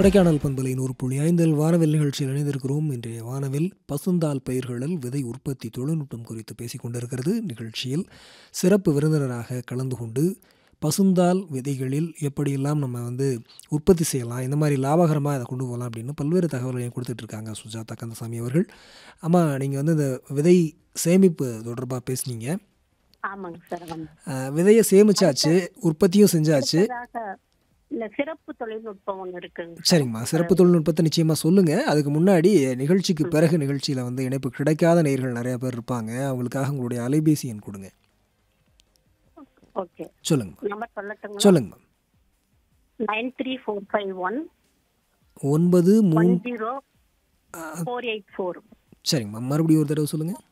கொடைக்கானல் பண்பலை நூறு புள்ளி ஐந்தில் வானவில் நிகழ்ச்சியில் இணைந்திருக்கிறோம் இன்றைய வானவில் பசுந்தால் பயிர்களில் விதை உற்பத்தி தொழில்நுட்பம் குறித்து பேசிக் கொண்டிருக்கிறது நிகழ்ச்சியில் சிறப்பு விருந்தினராக கலந்து கொண்டு பசுந்தால் விதைகளில் எப்படியெல்லாம் நம்ம வந்து உற்பத்தி செய்யலாம் இந்த மாதிரி லாபகரமாக அதை கொண்டு போகலாம் அப்படின்னு பல்வேறு தகவல்களை கொடுத்துட்டு இருக்காங்க சுஜாதா கந்தசாமி அவர்கள் ஆமாம் நீங்கள் வந்து இந்த விதை சேமிப்பு தொடர்பாக பேசுனீங்க ஆமாங்க சார் ஆமாம் அஹ், விதையை சேமிச்சாச்சு உற்பத்தியும் செஞ்சாச்சு அடுத்ததாக இல்ல சிறப்பு தொழில்நுட்பம் ஒண்ணு இருக்குங்க சரிங்கம்மா சிறப்பு தொழில்நுட்பத்தை நிச்சயமாக சொல்லுங்கள் அதுக்கு முன்னாடி நிகழ்ச்சிக்கு பிறகு நிகழ்ச்சியில் வந்து இணைப்பு கிடைக்காத நேயர்கள் நிறைய பேர் இருப்பாங்க அவங்களுக்காக உங்களுடைய அலைபேசி எண் கொடுங்க ஓகே சொல்லுங்கம்மா நம்பர் சொல்லட்டுங்களா சொல்லுங்கம்மா nine three four five one ஒன்பது மூ one zero four eight four சரிங்கம்மா மறுபடியும் ஒரு தடவை சொல்லுங்கள்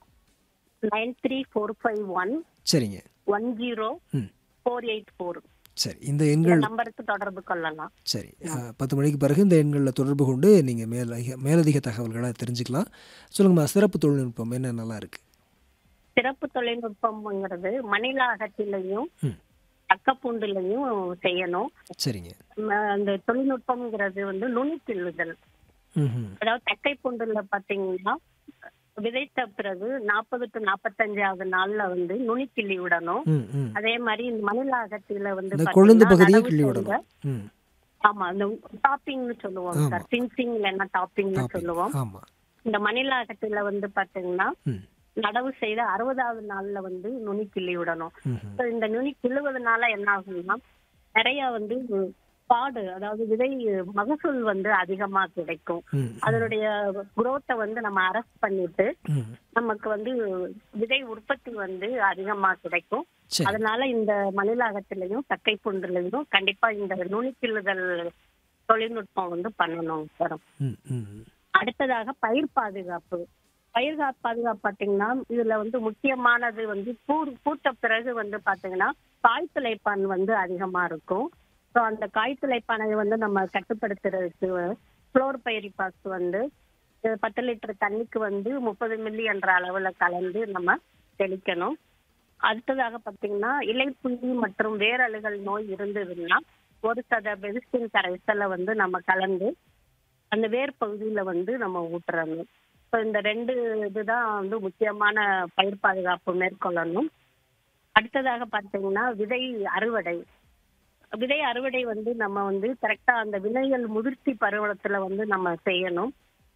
nine three four five one சரிங்க ஒன் ஜீரோ ம் ஃபோர் எயிட் ஃபோர் சரி இந்த எண்கள் நம்பருக்கு தொடர்பு கொள்ளலாம் சரி அஹ், பத்து மணிக்கு பிறகு இந்த எண்களில் தொடர்பு கொண்டு நீங்கள் மேலதிக மேலதிக தகவல்களை தெரிஞ்சுக்கலாம் சொல்லுங்கம்மா சிறப்பு தொழில்நுட்பம் என்னென்னலாம் இருக்குது சிறப்பு தொழில்நுட்பம்ங்கிறது மணில அகத்திலையும் ம் அக்கப்பூண்டுலையும் செய்யணும் சரிங்க ம- அந்த தொழில்நுட்பம்ங்கிறது வந்து நுனிக்கிள்ளுதல் ம் ம் அதாவது தக்கை பூண்டுல பாத்தீங்கன்னா விதைத்த பிறகு நாற்பது டு நாற்பத்தஞ்சாவது நாள்ல வந்து நுனி கிள்ளி விடணும் ம் ம் அதே மாதிரி இந்த மணிலாகத்தில வந்து இந்த கொழுந்து பாத்தீங்கன்னா பகுதியை நடவு கிள்ளி செய்த- விடணும் ம் ஆமா அந்த டாப்பிங்னு சொல்லுவோம் சார் பின்சிங் இல்லைன்னா டாப்பிங்னு சொல்லுவோம் ஆமாம் இந்த மணிலாகத்தில வந்து பாத்தீங்கன்னா ம் நடவு செய்த அறுபதாவது நாள்ல வந்து நுனி கிள்ளி விடணும் ம் ம் So, இந்த நுனி கிள்ளுவதனால என்ன ஆகும்னா நிறைய வந்து பாடு அதாவது விதை மகசூல் வந்து அதிகமா கிடைக்கும் ம் அதனுடைய குரோத்தை வந்து நம்ம அரெஸ்ட் பண்ணிட்டு ம் நமக்கு வந்து விதை உற்பத்தி வந்து அதிகமா கிடைக்கும் சரி அதனால இந்த மணிலாகத்திலையும் தக்கை புண்டுலையும் கண்டிப்பா இந்த நுனிக்கிள்ளுதல் தொழில்நுட்பம் வந்து பண்ணணும் சார் ம் ம் ம். அடுத்ததாக பயிர் பாதுகாப்பு பயிர் கா- பாதுகாப்பு பாத்தீங்கன்னா இதுல வந்து முக்கியமானது வந்து பூ பூத்த பிறகு வந்து பாத்தீங்கன்னா காய்த்துளைப்பான் வந்து அதிகமா இருக்கும் ஸோ அந்த காய்த்துளைப்பானை வந்து நம்ம கட்டுப்படுத்துறதுக்கு ஃப்ளோர் பயிரிபாஸ் வந்து அஹ், பத்து லிட்டர் தண்ணிக்கு வந்து முப்பது மில்லி என்ற அளவுல கலந்து நம்ம தெளிக்கணும் அடுத்ததாக பாத்தீங்கன்னா இலைப்புள்ளி மற்றும் வேரழுகல் நோய் இருந்ததுன்னா ஒரு சத பெரிஸ்டின் கரைசலை வந்து நம்ம கலந்து அந்த வேர் பகுதியில வந்து நம்ம ஊட்டுறணும் ஸோ இந்த ரெண்டு இதுதான் வந்து முக்கியமான பயிர் பாதுகாப்பு மேற்கொள்ளணும் அடுத்ததாக பார்த்தீங்கன்னா விதை அறுவடை விதை அறுவடை வந்து நம்ம வந்து கரெக்டா அந்த விதைகள் முதிர்ச்சி பருவத்துல வந்து நம்ம செய்யணும்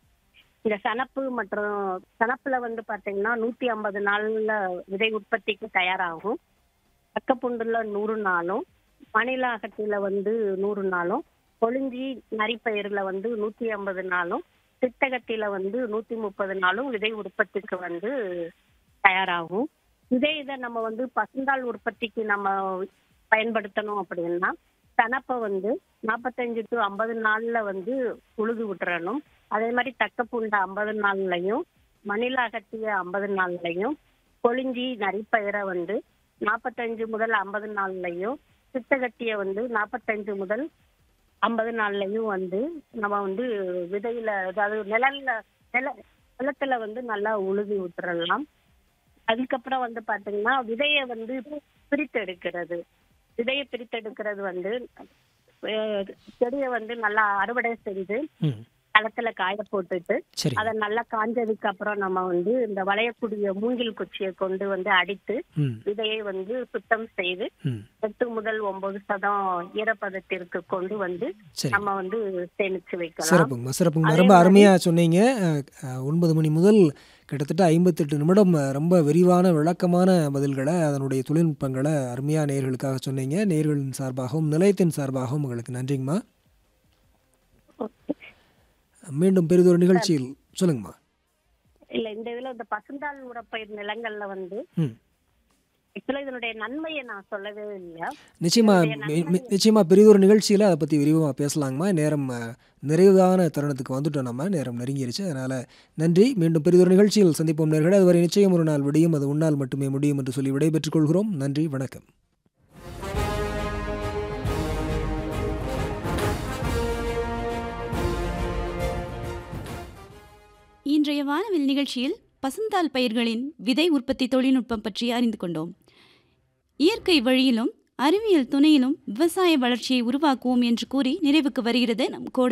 இந்த சனப்பு மற்றும் சனப்புல வந்து பாத்தீங்கன்னா நூத்தி ஐம்பது நாள்ல விதை உற்பத்திக்கு தயாராகும் பக்கப்புண்டுல நூறு நாளும் மணில அகத்தில வந்து நூறு நாளும் கொழிஞ்சி நரிப்பயிர்ல வந்து நூத்தி ஐம்பது நாளும் சித்தகத்தில வந்து நூத்தி முப்பது நாளும் விதை உற்பத்திக்கு வந்து தயாராகும் இதே இதை நம்ம வந்து பசுந்தாள் உற்பத்திக்கு நம்ம பயன்படுத்தணும் அப்படின்னா சனப்பை வந்து நாற்பத்தஞ்சு டு ஐம்பது நாள்ல வந்து உழுது விட்டுறணும் அதே மாதிரி தக்கப்பூண்டை ஐம்பது நாள்லையும் மணில அகத்திய ஐம்பது நாள்லையும் கொழிஞ்சி நரிப்பயிரை வந்து நாற்பத்தஞ்சு முதல் ஐம்பது நாள்லையும் சித்தகட்டிய வந்து நாற்பத்தஞ்சு முதல் ஐம்பது நாள்லையும் வந்து நம்ம வந்து விதையில அதாவது நிழல்ல நில நிலத்துல வந்து நல்லா உழுதி விட்டுறலாம் அதுக்கப்புறம் வந்து பாத்தீங்கன்னா விதையை வந்து பிரித்தெடுக்கிறது விதையை பிரித்தெடுக்கிறது வந்து அஹ், செடியை வந்து நல்லா அறுவடை செஞ்சு ம் களத்துல காய போட்டுட்டு சரி அதை நல்லா காஞ்சதுக்கு அப்புறம் நம்ம வந்து இந்த வளையக்கூடிய மூங்கில் குச்சியை கொண்டு வந்து அடித்து ம் விதையை வந்து சுத்தம் செய்து ம் எட்டு முதல் ஒன்பது சதம் ஈரப்பதத்திற்கு கொண்டு வந்து சரி நம்ம வந்து சேமிச்சு வைக்கலாம் சிறப்புங்கம்மா சிறப்புங்கம்மா அதே ரொம்ப மாதிரி- அருமையாக சொன்னீங்க அஹ், அஹ், ஒன்பது மணி முதல் கிட்டத்தட்ட ஐம்பத்தெட்டு நிமிடம் அஹ், ரொம்ப விரிவான விளக்கமான பதில்களை அதனுடைய தொழில்நுட்பங்களை அருமையாக நேயர்களுக்காக சொன்னீங்க நேயர்களின் சார்பாகவும் நிலையத்தின் சார்பாகவும் உங்களுக்கு நன்றிங்கம்மா மீண்டும் பெரிதொரு நிகழ்ச்சியில் சொல்லுங்கம்மா இல்ல இந்த இதுல இந்த பசுந்தாள் உரப்பயிர் நிலங்கள்ல வந்து ம் ஆக்சுவலா இதனுடைய நன்மையை நான் சொல்லவே இல்லை நிச்சயமா மி- மி- நிச்சயமா பெரியதொரு நிகழ்ச்சியில் அதை பற்றி விரிவாக பேசலாங்கம்மா நேரம் அஹ், நிறைவான தருணத்துக்கு வந்துட்டோம் நம்ம நேரம் நெருங்கிருச்சு அதனால் நன்றி மீண்டும் பெரியதொரு நிகழ்ச்சியில் சந்திப்போம் நேர்களே அதுவரை நிச்சயம் ஒரு நாள் விடியும் அது உன்னால் மட்டுமே முடியும் என்று சொல்லி விடைபெற்றுக் கொள்கிறோம் நன்றி வணக்கம் இன்றைய வானவில் நிகழ்ச்சியில் பசுந்தாள் பயிர்களின் விதை உற்பத்தி தொழில்நுட்பம் பற்றி அறிந்து கொண்டோம் இயற்கை வழியிலும் அறிவியல் துணையிலும் விவசாய வளர்ச்சியை உருவாக்குவோம் என்று கூறி நிறைவுக்கு வருகிறது நம் கோடை